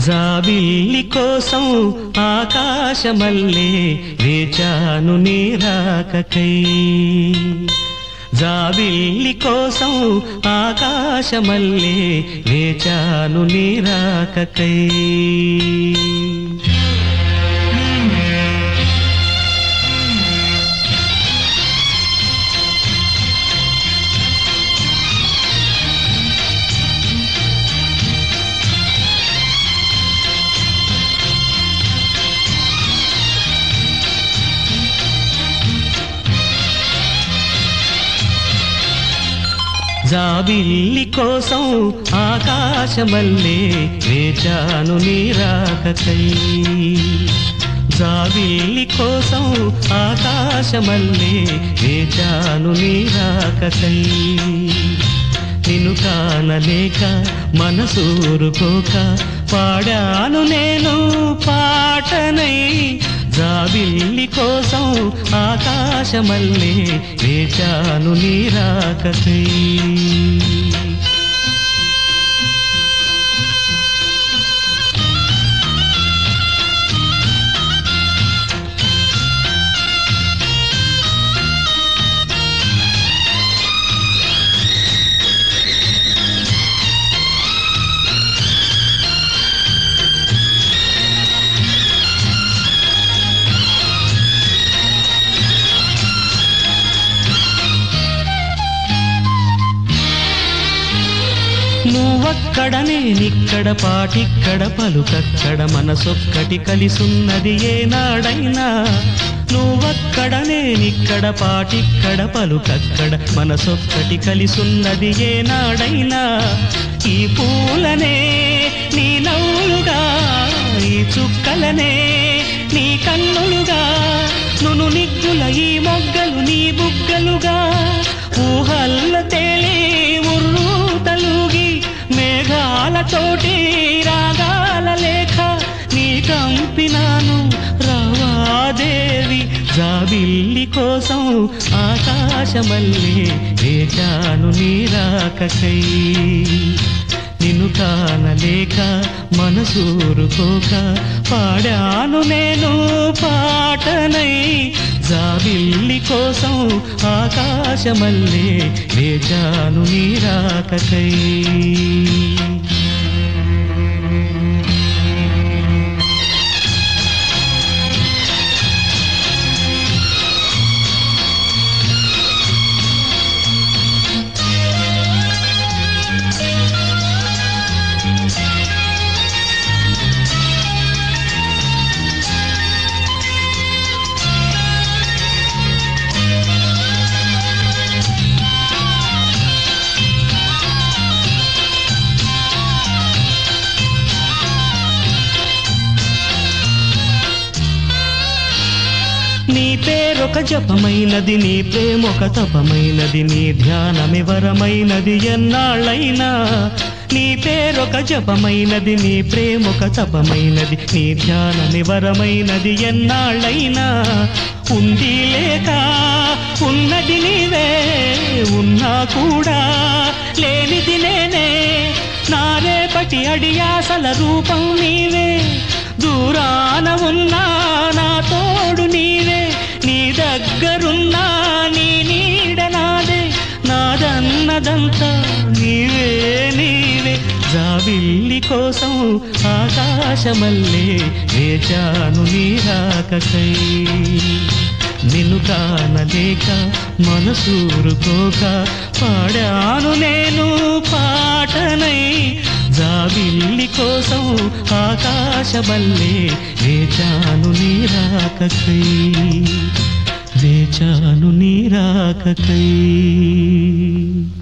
జాబిల్లి కోసం ఆకాశమల్లే వేచాను నీ రాకకై జాబిల్లి కోసం ఆకాశమల్లే వేచాను నీ రాకకై జాబిల్లి కోసం ఆకాశమల్లే వేచాను నీ రాకకై జాబిల్లి కోసం ఆకాశమల్లే వేచాను నీ రాకకై నిన్ను కానలేక మనసూరుకోక పాడాను నేను పాటనై జాబిల్లి కోసం ఆకాశమల్లే వేచాను నీ రాకకై నువ్వక్కడ నేనిక్కడ పాటిక్కడ పలుకక్కడ మనసొక్కటి కలిసున్నది ఏనాడైనా నువ్వక్కడ నేనిక్కడ పాటిక్కడ పలుకక్కడ మనసొక్కటి కలిసున్నది ఏనాడైనా ఈ పూలనే నీ నవ్వులుగా ఈ చుక్కలనే నీ కన్నులుగా నును నిగ్గుల ఈ మొగ్గలు నీ బుగ్గలుగా ఊహల్ల తేలి ఉర్రు తలుగి మేఘాలతోటి రాగాల లేఖ నీ కంపినాను రావాదేవి జాబిల్లి కోసం ఆకాశమల్లే వేచాను నీ రాకకై నిన్ను కానలేక మనసూరుకోక పాడాను నేను పాటనై జాబిల్లి కోసం ఆకాశమల్లే వేచాను నీ రాకకై నీ పేరొక జపమైనది నీ ప్రేమొక తపమైనది నీ ధ్యానమివరమైనది ఎన్నాళ్ళైనా నీ పేరొక జపమైనది నీ ప్రేమొక తపమైనది నీ ధ్యానమివరమైనది ఎన్నాళ్ళైనా ఉంది లేక ఉన్నది నీవే ఉన్నా కూడా లేనిది నేనే నా రేపటి అడియాసల రూపం నీవే దూరాన ఉన్నా నా తోడు నీవే నీ దగ్గరున్నా నీ నీడ నాదే నాదన్నదంతా నీవే నీవే జాబిల్లి కోసం ఆకాశమల్లే వేచాను నీ రాకకై నిన్ను కానలేక మనసూరుకోక పాడాను నేను పాటనై జాబిల్లి కోసం ఆకాశమల్లే వేచాను నీ రాకకై వేచాను నీ రాకకై